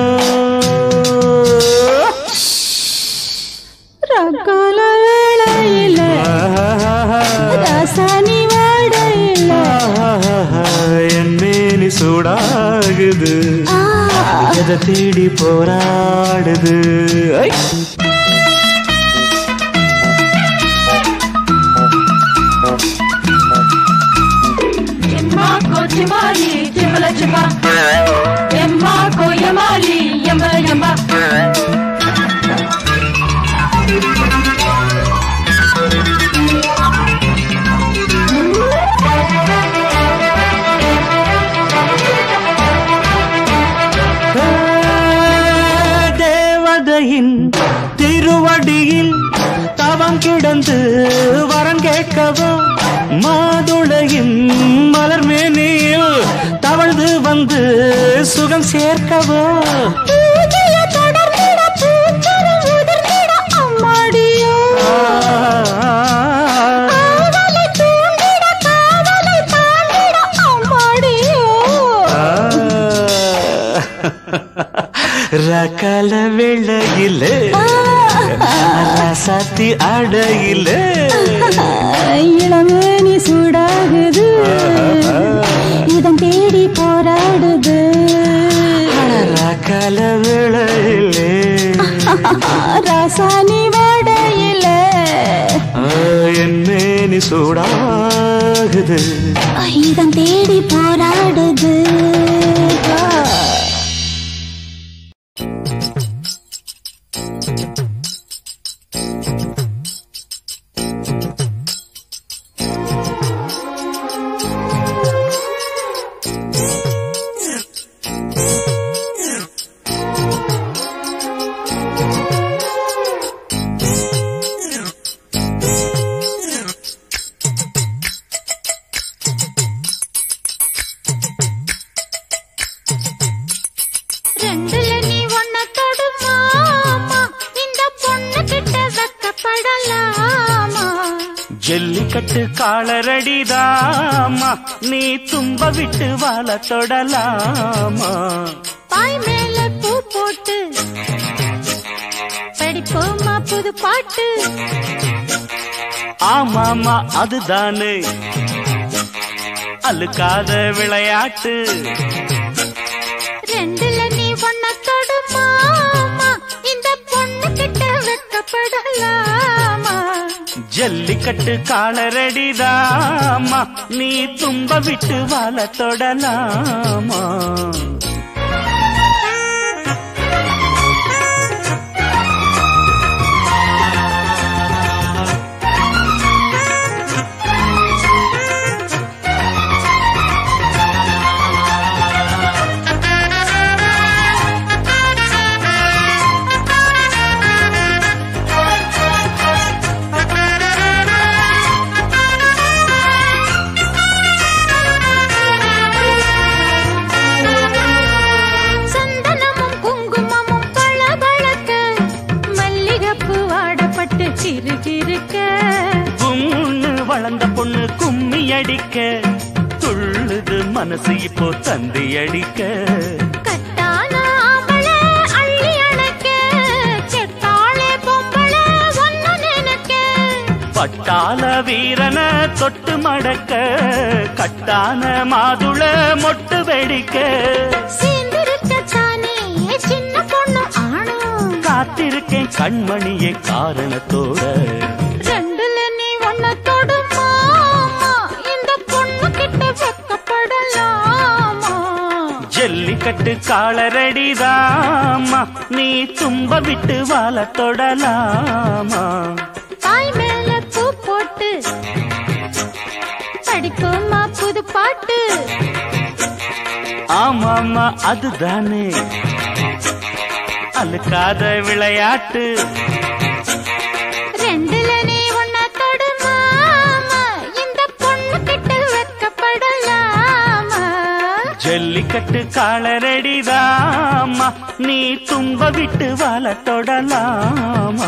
ரகால வேளையில ரசானி வாடையில என் மேனி சூடாகுது ஆ எதை தேடி போராடுது ஐ! Chimako chimali, chimbala chimba. Yemmako yamali, yambala yamba. தேவதையின் திருவடியில் தவம் கிடந்து வரம் கேட்கவோ மாதுளையின் மலர் மேனியில் தவழ்ந்து வந்து சுகம் சேர்க்கவோ பூஜைய தொடர்ந்திட பூச்சரம் உதிர்ந்திட அம்மாடியோ காவலை தூண்டிட காவலை தாண்டிட அம்மாடியோ ரகல வெள்ளையிலே ரசாத்தி அடையிலே இளமேனி சூடாகுது இதன் தேடி போராடுது ரகல வேளையிலே ராசானி வாடையில என் மேனி சூடாகுது இதன் தேடி போராடுது ரெண்டுல நீ ஒன்ன தொடுமாமா இந்த பொண்ணு கிட்ட வெக்கப்படலாமா ஜல்லிக்கட்டு காலரடிதாமா நீ தும்ப விட்டு வாழ தொடலாமா பாய் மேல பூ போட்டு படிப்போமா புது பாட்டு ஆமாமா அதுதானே அழுக்காத விளையாட்டு ரெண்டுல நீ ஒன்ன தொடுமாமா இந்த பொண்ணு கிட்ட வெக்கப்படலாமா ஜல்லிக்கட்டு காலரடிதாமா நீ தும்ப விட்டு வாழ தொடலாமா சந்தனமும் குங்குமமும் பளபளக்க மல்லிகப்பு வாடப்பட்டு சிறுகிருக்க கும்முன்னு வளர்ந்த பொண்ணு கும்மி அடிக்க துள்ளுது மனசு இப்போ தந்தி அடிக்க கட்டான ஆம்பள அள்ளி அணைக்க செத்தாளே பொம்பள ஒன்னு நினைக்க பட்டாள வீரன தொட்டு மடக்க கட்டான மாதுள மொட்டு வெடிக்க சேர்ந்திருக்கத்தானே சின்ன பொண்ணு ஆணும் காத்திருக்கேன் கண்மணியே காரணத்தோட ரெண்டுல நீ ஒன்ன தொடுமாமா இந்த பொண்ணு கிட்ட வெக்கப்படலாமா ஜல்லிக்கட்டு காலரடிதாமா நீ தும்ப விட்டு வாழ தொடலாமா தாய் மேல பூ போட்டு படிப்போமா புது பாட்டு ஆமாமா அதுதானே அழுக்காத விளையாட்டு ரெண்டுல நீ ஒன்ன தொடுமாமா இந்த பொண்ணு கிட்ட வெக்கப்படலாமா ஜல்லிக்கட்டு காலரடிதாமா நீ தும்ப விட்டு வாழ தொடலாமா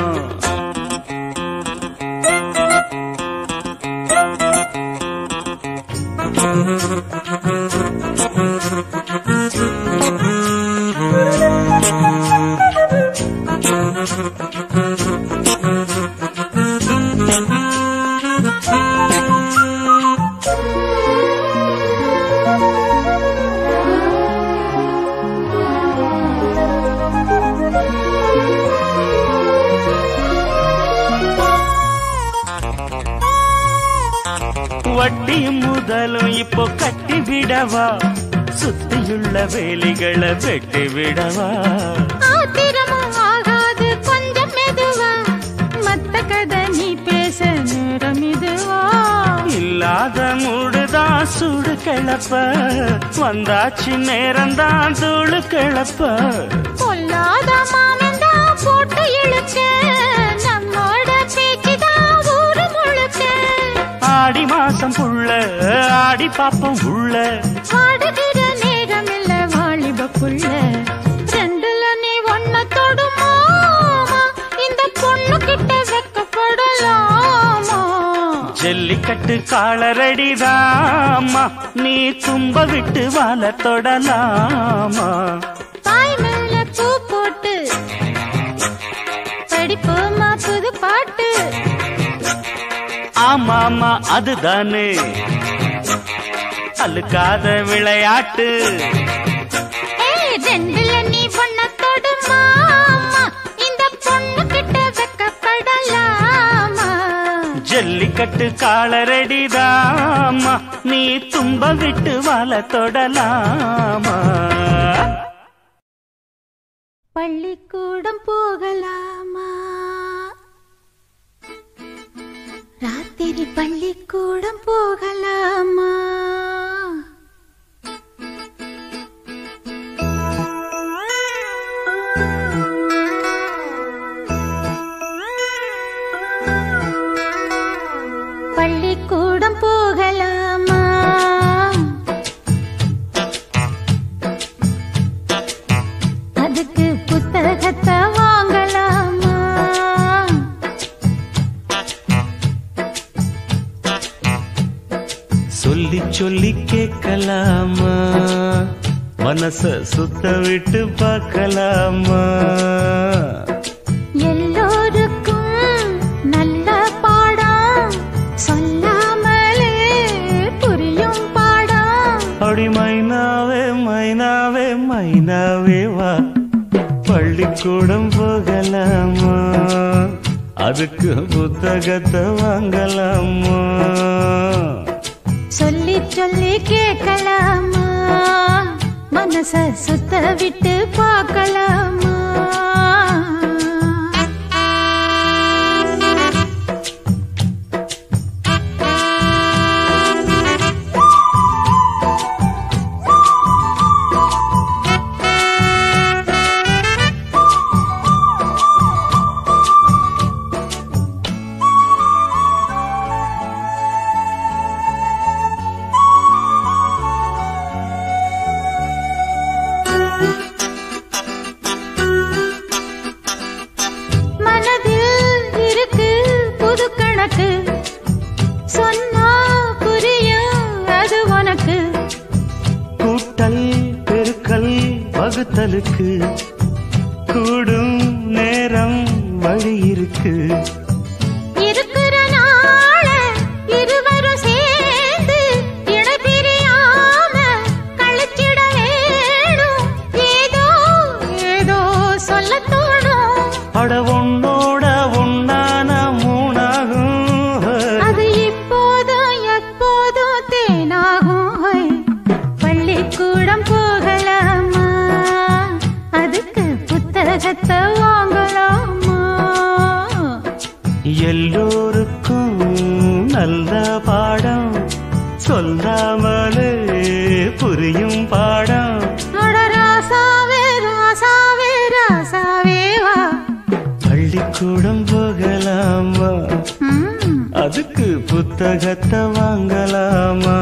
வட்டியும் முதலும் இப்போ கட்டி விடவா சுத்தியுள்ள வேலிகளை வெட்டி விடவா ஆத்திரமும் ஆகாது கொஞ்சம் மெதுவா மத்த கதை நீ பேச நேரம் இதுவா இல்லாத மூடுதான் சூடு கிளப்ப வந்தாச்சு நேரம்தான் தூளு கிளப்ப பொல்லாத மாமந்தா போட்டு இழுக்க நம்மோட பேச்சுதான் ஊரு முழுக்க ஆடி மாசம் புள்ள ஆடி பாப்பம் உள்ள ஆடுகிற நேரம் இல்ல வாலிப புள்ள ரெண்டுல நீ ஒன்ன தொடுமாமா இந்த பொண்ணு கிட்ட வெக்கப்படலாமா ஜல்லிக்கட்டு காலரடிதாமா நீ தும்ப விட்டு வாழ தொடலாமா தாய் மேல பூ போட்டு படிப்போமா புது பாட்டு ஆமாமா அதுதானே அழுக்காத விளையாட்டு ஏய், ரெண்டுல நீ பொண்ண தொடுமாமா இந்த பொண்ணு கிட்ட வெக்கப்படலாமா ஜல்லிக்கட்டு காலரடிதாமா நீ தும்ப விட்டு வாழ தொடலாமா பள்ளிக்கூடம் போகலாமா ராத்திரி பள்ளிக்கூடம் போகலாமா பள்ளிக்கூடம் போகலாமா அதுக்கு புத்தகத்தை வாங்கலாமா சொல்லி சொல்லி கேட்கலாமா மனச சுத்த விட்டு பார்க்கலாமா எல்லோருக்கும் நல்ல பாடம் சொல்லாமலே புரியும் மைனாவே வா பள்ளிக்கூடம் போகலாமா அதுக்கு புத்தகத்தை வாங்கலாமா சொல்லி சொல்லி கேட்கலாமா மனச சுத்த விட்டு பார்க்கலாமா மனதில் இருக்கு புது கணக்கு சொன்னா புரியும் அது உனக்கு கூட்டல் பெருக்கல் வகுத்தலுக்கு கூடும் நேரம் வழி இருக்கு இருக்கிற நாள இருவரும் சேர்ந்து இணை பிரியாம கழிச்சிட வேணும் ஏதோ ஏதோ சொல்ல தோணும் அட உன்னோட உன்னான மூணாகும் அது இப்போதும் எப்போதும் தேனாகும் ஹொய். பள்ளிக்கூடம் போகலாமா அதுக்கு புத்தகத்தை வாங்கலாமா எல்லோருக்கும் நல்ல பாடம் சொல்லாமலே புரியும் பாடம் அட ராசாவே ராசாவே ராசாவே வா பள்ளிக்கூடம் போகலாமா ம், அதுக்கு புத்தகத்தை வாங்கலாமா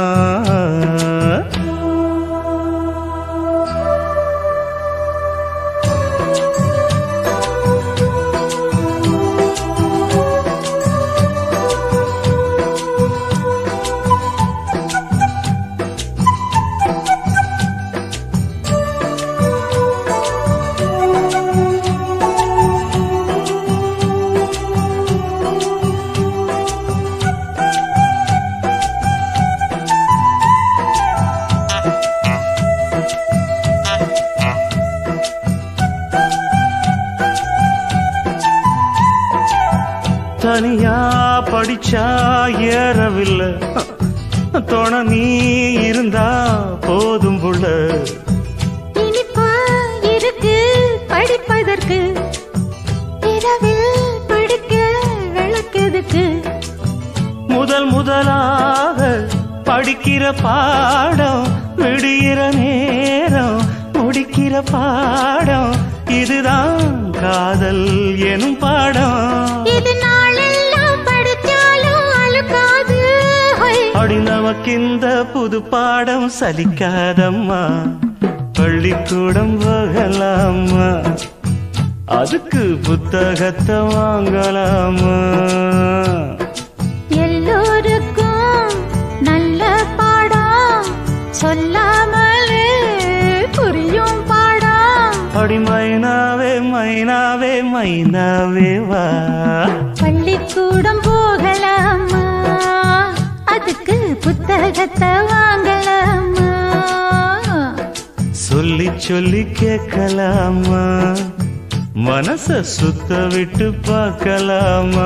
தனியா படிச்சா ஏறவில்லை துணை நீ இருந்தா போதும் புள்ள இனிப்பா இருக்கு படிப்பதற்கு இரவில் படிக்க விளக்கெதுக்கு முதல் முதலாக படிக்கிற பாடம் விடுகிற நேரம் முடிக்கிற பாடம் இதுதான் காதல் எனும் பாடம் இது நாளெல்லாம் படிச்சாலும் அழுக்காது ஹொய். அடி நமக்கிந்த புது பாடம் சலிக்காதம்மா பள்ளிக்கூடம் போகலாமா அதுக்கு புத்தகத்தை வாங்கலாமா எல்லோருக்கும் நல்ல பாடம் சொல்லாமலே புரியும் பாடம் அடி மைனாவே மைனாவே மைனாவே வா பள்ளிக்கூடம் போகலாமா அதுக்கு புத்தகத்தை வாங்கலாமா சொல்லி சொல்லி கேட்கலாமா மனச சுத்த விட்டு பார்க்கலாமா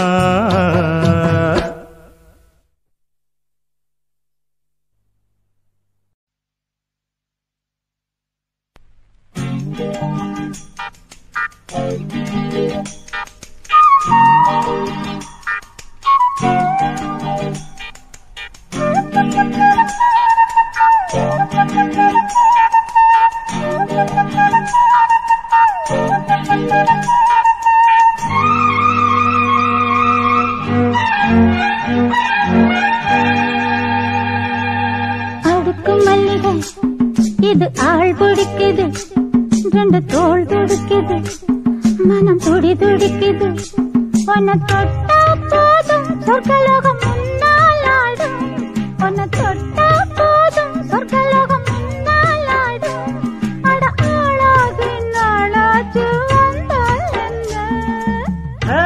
அடுக்கு மல்லிகை இது ஆள் பிடிக்குது ரெண்டு தோள் துடிக்குது மனம் துடி துடிக்குது உன்னை தொட்டா போதும் சொர்க்கலோகம் முன்னால் ஆடும் உன்னை தொட்டா போதும் சொர்க்கலோகம் முன்னால் ஆடும் அட ஆளாகி நாளாச்சு வந்தால் என்ன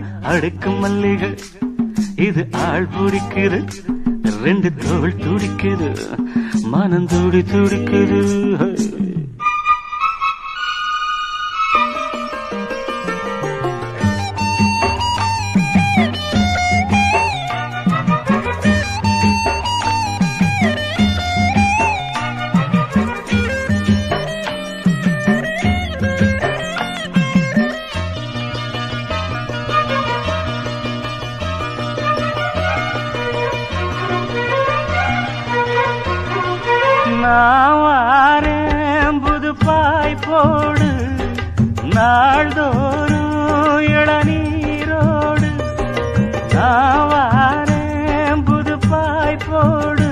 அடுக்கு மல்லிகை இது ஆள் பிடிக்குது ரெண்டு தோள் துடிக்குது மனம் துடி துடிக்குது நான் வாரேன் புது பாய் போடு நாள்தோறும் இளநீரோடு நான் வாரேன் புது பாய் போடு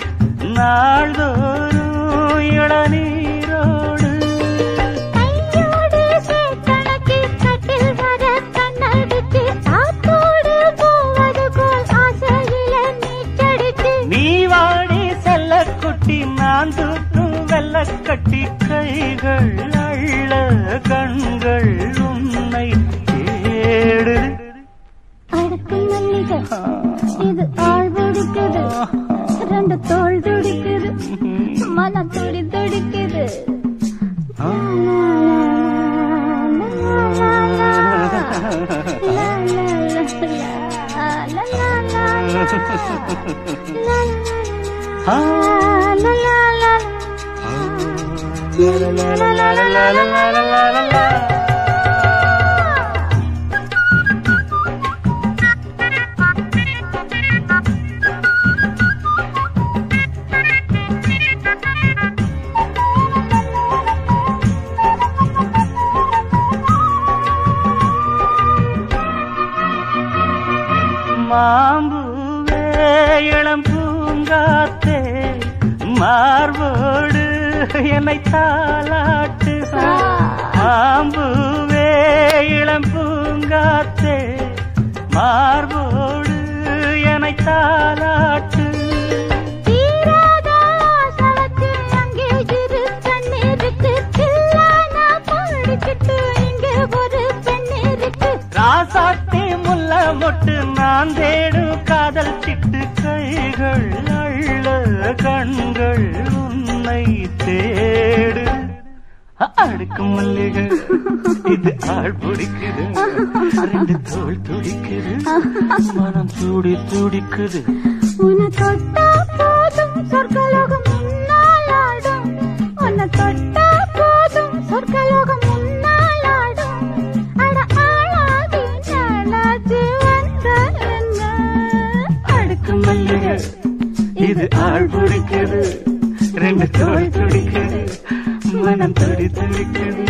நாள்தோறும் இளநீரோடு கையோடு சேத்தனக்கு கட்டில் வர கண்ணடிச்சு காத்தோடு போவது போல் ஆசையில நீச்சடிச்சு நீ வாடி செல்ல குட்டி நான் தூக்கும் வெள்ள கட்டி கைகள் அள்ள கண்கள் உன்னை தேடு அடுக்கு மல்லிகை இது ஆள் பிடிக்குது ரெண்டு தோள் துடிக்குது மனம் துடி துடிக்குது மாம்பூவே இளம் பூங்காத்தே மார்போடு என்னை தாலாட்டு மாம்பூவே இளம் பூங்காத்தே மார்போடு என்னை தாலாட்டு தீராத ஆசை வச்சு அங்கே இரு கண்ணீருக்கு சில்லானா பாடிக்கிட்டு இங்கே ஒரு பெண் இருக்கு ராசாத்தி முல்ல மொட்டு நான் தேடும் காதல் சிட்டு கைகள் அள்ள கண்கள் உன்னை தேடு அடுக்கு மல்லிகை இது ஆள் பிடிக்குது ரெண்டு தோள் துடிக்குது மனம் துடி துடிக்குது உன்னை தொட்டா போதும் சொர்க்கலோகம் முன்னாலாடும் உன்னை தொட்டா போதும் சொர்க்கலோகம் முன்னாலாடும் அட ஆளாகி நாளாச்சு வந்த என்ன அடுக்கு மல்லிகை இது ஆள் பிடிக்குது ரெண்டு தோள் துடிக்குது மனம் துடி துடிக்குது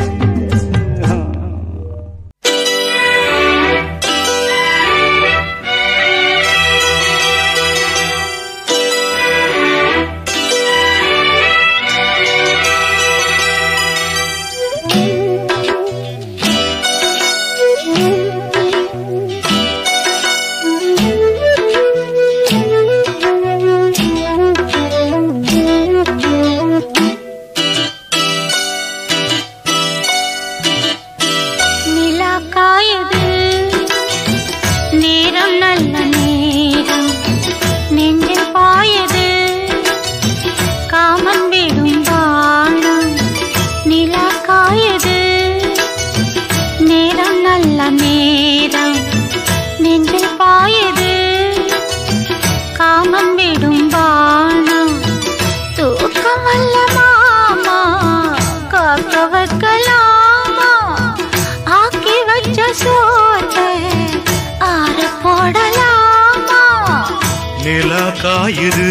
நிலா காயுது நேரம் நல்ல நேரம் நெஞ்சில் பாயுது காமன் விடும் வானம் நிலா காயுது நேரம் நல்ல நேரம் நெஞ்சில் பாயுது காமன் விடும் வானம் தூக்கம் வல்ல மாமா காக்க வைக்கலாமா ஆக்கி வச்ச சோத்தை ஆற போடலாமா நிலா காயுது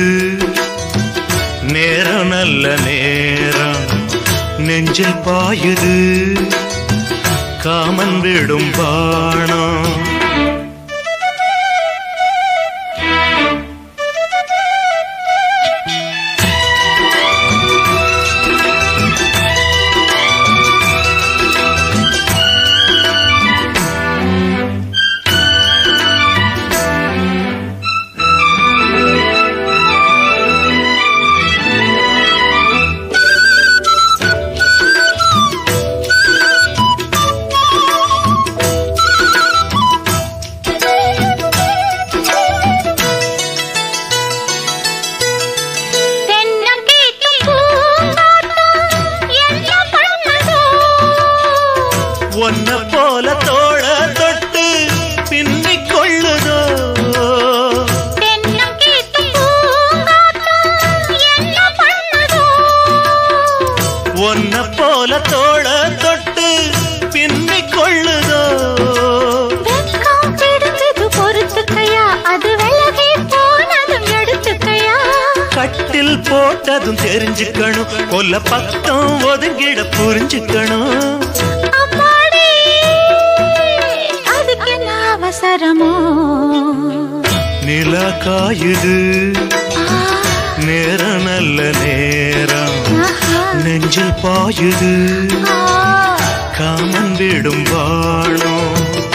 நேரம் நல்ல நேரம் நெஞ்சில் பாயுது காமன் விடும் பாணம் ஆ கட்டில் போட்டதும் தெரிஞ்சுக்கணும் கொல்ல பக்கம் ஒதுங்கிட புரிஞ்சுக்கணும் அம்மாடி அதுக்கு என்ன அவசரமோ நிலா காயுது நேரம் நல்ல நேரம் ஆஹா, நெஞ்சில் பாயுது ஆ, காமன் விடும் வாழம்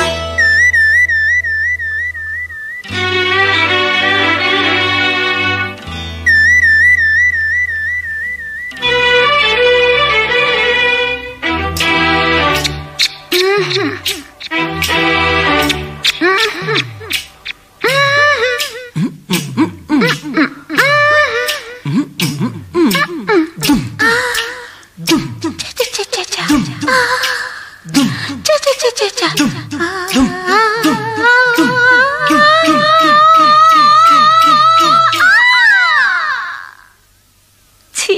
சீ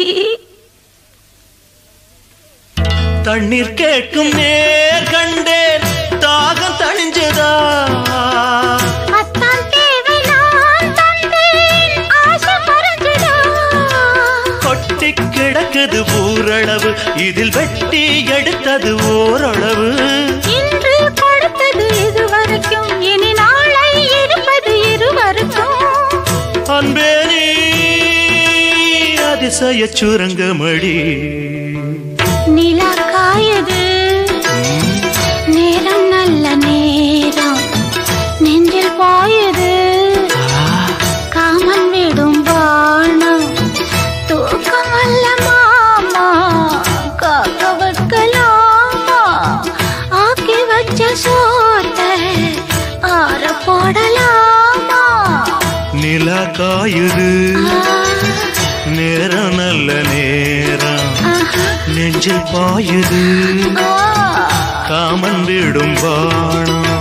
தண்ணீர் கேட்கும் நேர் கண்டேன் தாகம் தணிஞ்சதா அத்தான் தேவை நான் தந்தேன் ஆசை மறைஞ்சுதா கொட்டி கிடக்குது ஊரளவு இதில் வெட்டி எடுத்தது ஓரளவு இன்று கொடுத்தது இதுவரைக்கும் இனி நாளை இருப்பது இருவருக்கும் அன்பே நீ அதிசய சுரங்கமடி நிலா காயுது நேரம் நல்ல நேரம் நெஞ்சில் பாயுது காமன் விடும் பானம் தூக்கம் அல்ல மாமா காக்க வைக்கலாமா ஆக்கி வச்ச சோத்தை ஆற போடலாமா நிலா காயுது ஆ, நேரம் நல்ல நேரம் ஆஹா, நெஞ்சில் பாயுது ஆ. காமன் விடும் வாணம்